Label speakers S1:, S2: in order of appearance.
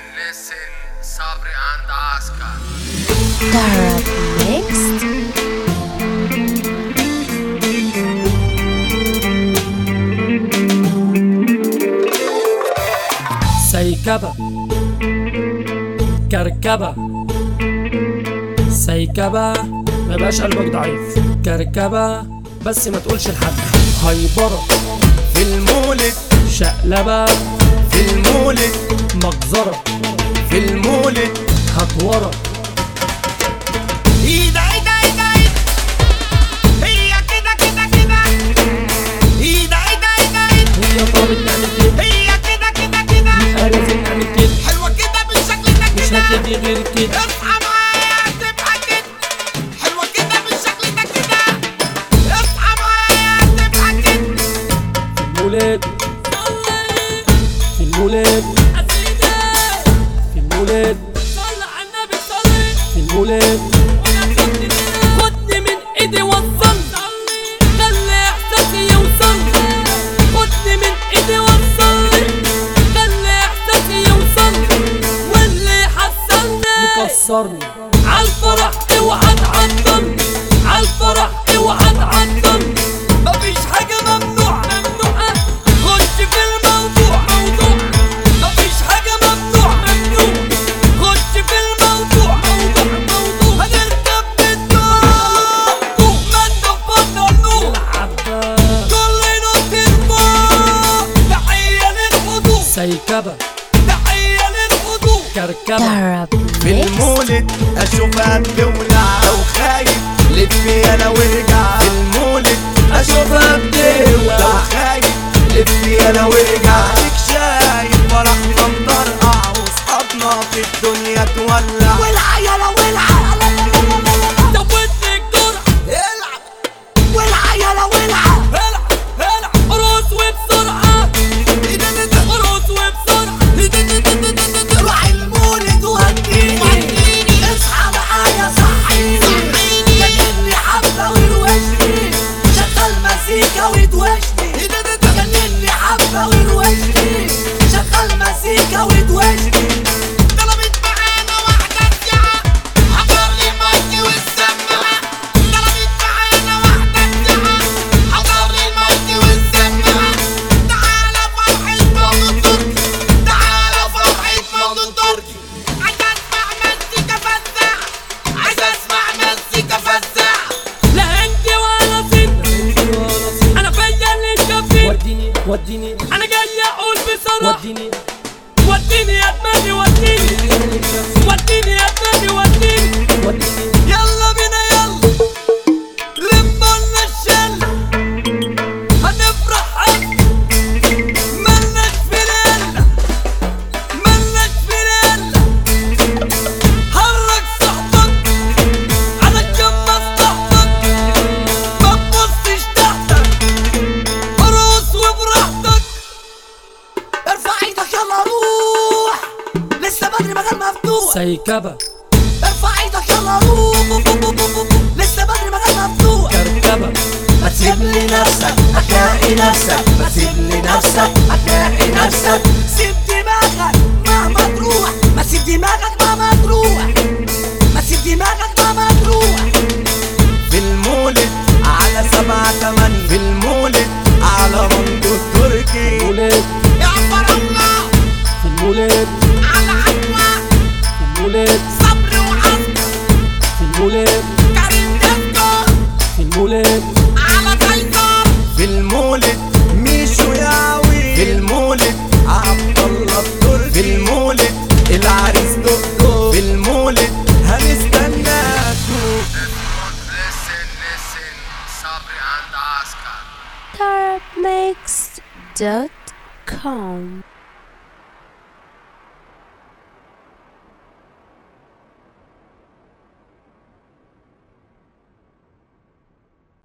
S1: listen, listen صبري عند عسكر
S2: Arab Mixed
S3: سيكبة كركبة سيكبة ما يبقاش قلبك ضعيف كركبة بس ما تقولش لحد هيبرة
S4: في المولد
S3: شقلبة
S4: في المولد
S3: مجزرة
S4: في المولد
S3: هتورة
S4: ايد ايد ايد ايد هي كده كده كده ايد ايد ايد ايد
S3: هي طابت نعمل كده
S4: هي كده كده كده
S3: يبقى لازم نعمل كده
S4: حلوة كده بالشكل ده
S3: مش
S4: كده
S3: هتدي غير كده
S4: اصحى معايا تبقى كده حلوة كده بالشكل ده كده اصحى معايا تبقى كده
S3: في المولد في المولد في المولد في المولد
S5: خدني من ايدي وصل خلي احساسي يوصل خدني من ايدي وصل خلي احساسي يوصل واللي حصلني
S3: يكسرني
S5: عالفرح اوعى تعطل عالفرح اوعى تعطل مفيش حاجة ممنوع ممنوعة خش في الموضوع موضوع مفيش حاجة ممنوع ممنوع خش في الموضوع موضوع موضوع هنركب بالدور ما تفضل النور
S3: عبا
S5: كل نوت الفوق تحية للحضور
S3: سيكبة
S5: تحية للحضور
S3: كركبة
S2: Arab
S4: في
S2: Mixed
S4: المولد اشوفها بتولع لو خايف لف يلا وارجع في المولد اشوفها بتولع لو خايف لف يلا وارجع عليك شايف فرحنا مطرقع واصحابنا في الدنيا تولع ولع يلا ولع
S5: زودني الجرعة
S4: العب ولع يلا ولع
S5: هلع هلع قروس وبسرعة قروس وبسرعة
S4: روح المولد وهديني اصحى معايا صحيني جنني حبة وروشني شغل مزيكا ودوشني جنني حبة وروشني شغل مزيكا ودوشني طلبت معانا واحدة ساعة حضر لي المايك والسماعة طلبت معانا واحدة ساعة حضر لي المايك والسماعة تعالى فرحة مولد تركي تعالى فرحة مولد تركي عايز اسمع مزيكا فزاعة عايز اسمع مزيكا فزاعة
S5: لا انت ولا ست انا فيا اللي شافي
S3: وديني وديني
S5: انا جاي اقول بصراحة
S3: وديني
S5: وديني يا دماغي وديني وديني يا دماغي وديني
S3: وديني
S5: يلا بينا يلا لمنا الشل هنفرح حب ملناش في ليلة ملناش في ليلة حرك صحبك علشان مصلحتك ما تبصش تحتك ارقص وبراحتك
S4: ارفع ايدك يلا روح لسه بدري مجال مفتوح
S3: سيكبة
S4: ارفع ايدك يلا روح لسه بدري مجال مفتوح
S3: كركبة
S4: ما تسيب لي نفسك هتلاقي نفسك ما تسيب لي نفسك هتلاقي نفسك سيب دماغك مهما تروح ما تسيب دماغك مهما تروح ما تسيب دماغك مهما تروح في المولد على سبعة تمانية في المولد على مندو التركي
S3: المولد
S4: يا عبر الله
S3: في المولد
S4: على عدوى
S3: في المولد
S4: صبر وعزم
S3: في المولد
S4: كريم دكتور
S3: في المولد
S4: على قيصر في المولد ميشو ياوي في المولد عبد الله التركي في المولد العريس دكتور في المولد هنستناكوا
S1: listen, listen صبري عند عسكر
S2: Arab Mixed.com